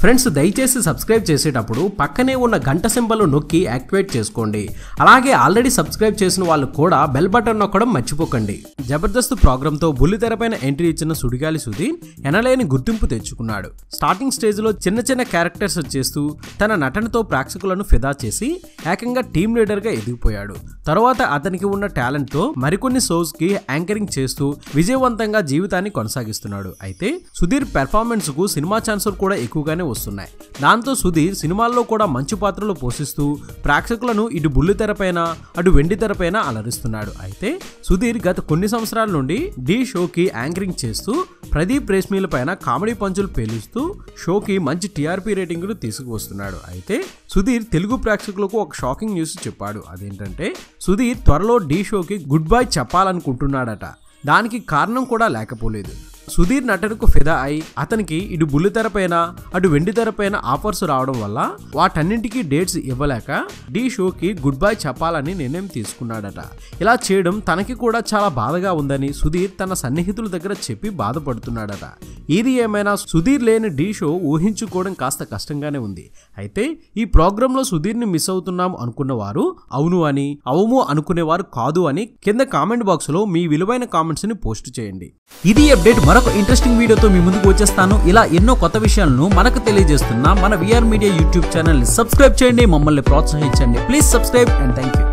friends దయచేసి subscribe చేసేటప్పుడు పక్కనే ఉన్న గంట సింబల్ నొక్కి యాక్టివేట్ చేసుకోండి అలాగే ఆల్రెడీ సబ్స్క్రైబ్ చేసిన వాళ్ళు కూడా బెల్ బటన్ నొక్కడం మర్చిపోకండి జబర్దస్త్ ప్రోగ్రామ్ తో బుల్లితెరపైన ఎంట్రీ ఇచ్చిన సుడిగాలి సుధీర్ ఎనలేని గుర్తింపు తెచ్చుకున్నాడు స్టార్టింగ్ స్టేజ్ లో చిన్న చిన్న క్యారెక్టర్స్ చేస్తూ తన నటనతో ప్రేక్షకులను ఫిదా చేసి ఏకంగా టీమ్ లీడర్ గా ఎదిగిపోయాడు తర్వాత అతనికి ఉన్న టాలెంట్ తో మరికొన్ని షోస్ కి యాంకరింగ్ చేస్తూ విజయవంతంగా జీవితాన్ని కొనసాగిస్తున్నాడు అయితే సుధీర్ పెర్ఫార్మెన్స్ కు సినిమా ఛాన్సులు కూడా ఎక్కువగానే వస్తున్నాయి దాంతో సుధీర్ సినిమాల్లో కూడా మంచి పాత్రలు పోషిస్తూ ప్రేక్షకులను ఇటు బుల్లి తెరపైన అటు వెండి తెరపైన అలరిస్తున్నాడు అయితే సుధీర్ గత కొన్ని సంవత్సరాల నుండి డి షోకి యాంకరింగ్ చేస్తూ ప్రదీప్ రేష్మీల పైన కామెడీ పంచులు పేలుస్తూ షోకి మంచి టీఆర్పీ రేటింగ్లు తీసుకువస్తున్నాడు అయితే సుధీర్ తెలుగు ప్రేక్షకులకు ఒక షాకింగ్ న్యూస్ చెప్పాడు అదేంటంటే సుధీర్ త్వరలో డి షోకి గుడ్ బై చెప్పాలనుకుంటున్నాడట దానికి కారణం కూడా లేకపోలేదు సుధీర్ నటనకు ఫిదా అయి అతనికి ఇటు బుల్లి తెరపైన అటు వెండి తెరపైన ఆఫర్స్ రావడం వల్ల వాటన్నింటికీ డేట్స్ ఇవ్వలేక డి షోకి గుడ్ బై చెప్పాలని నిర్ణయం తీసుకున్నాడట ఇలా చేయడం తనకి కూడా చాలా బాధగా ఉందని సుధీర్ తన సన్నిహితుల దగ్గర చెప్పి బాధపడుతున్నాడట ఇది ఏమైనా సుధీర్ లేని డి షో ఊహించుకోవడం కాస్త కష్టంగానే ఉంది అయితే ఈ ప్రోగ్రాంలో సుధీర్ని మిస్ అవుతున్నాం అనుకున్న వారు అవును అని అవుము అనుకునేవారు కాదు అని కింద కామెంట్ బాక్స్ లో మీ విలువైన కామెంట్స్ ని పోస్ట్ చేయండి ఇది అప్డేట్ మరొక ఇంట్రెస్టింగ్ వీడియోతో మీ ముందుకు వచ్చేస్తాను ఇలా ఎన్నో కొత్త విషయాలను మనకు తెలియజేస్తున్న మన విఆర్ మీడియా యూట్యూబ్ ఛానల్ ని సబ్స్క్రైబ్ చేయండి మమ్మల్ని ప్రోత్సహించండి please subscribe and thank you